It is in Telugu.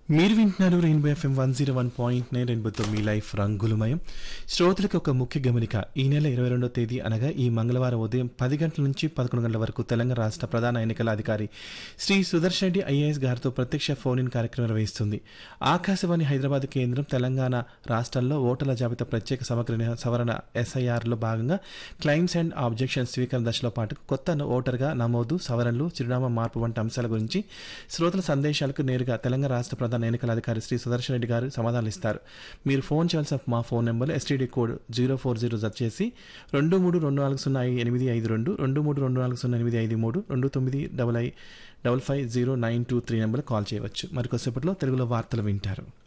మీరు వింటున్నారు rainbow FM one zero one point nine రెయిన్బోతో మీ లైఫ్ రంగులమయం శ్రోతలకు ఒక ముఖ్య గమనిక ఈ నెల ఇరవై రెండో తేదీ అనగా ఈ మంగళవారం ఉదయం పది గంటల నుంచి పదకొండు గంటల వరకు తెలంగాణ రాష్ట్ర ప్రధాన ఎన్నికల అధికారి శ్రీ సుదర్శన్ రెడ్డి ఐఏఎస్ గారితో ప్రత్యక్ష ఫోన్ ఇన్ కార్యక్రమం నిర్వహిస్తుంది ఆకాశవాణి హైదరాబాద్ కేంద్రం తెలంగాణ రాష్ట్రంలో ఓటర్ల జాబితా ప్రత్యేక సమగ్ర సవరణ ఎస్ఐఆర్లో భాగంగా క్లైమ్స్ అండ్ ఆబ్జెక్షన్స్ స్వీకరణ దశలో పాటు కొత్త ఓటర్గా నమోదు సవరణలు చిరునామా మార్పు వంటి అంశాల గురించి శ్రోతల సందేశాలకు నేరుగా తెలంగాణ రాష్ట్ర ప్రధాన ఎన్నికల అధికారి శ్రీ సుదర్శన్ రెడ్డి గారు సమాధానాలు ఇస్తారు మీరు ఫోన్ చేయాల్సిన మా phone number STD code zero four zero జత చేసి రెండు మూడు రెండు నాలుగు సున్నా ఎనిమిది ఐదు రెండు రెండు మూడు రెండు నాలుగు సున్నా ఎనిమిది ఐదు మూడు రెండు తొమ్మిది డబల్ ఐ double five zero nine two three number call చేయవచ్చు మరికొద్దిసేపట్లో తెలుగులో వార్తలు వింటారు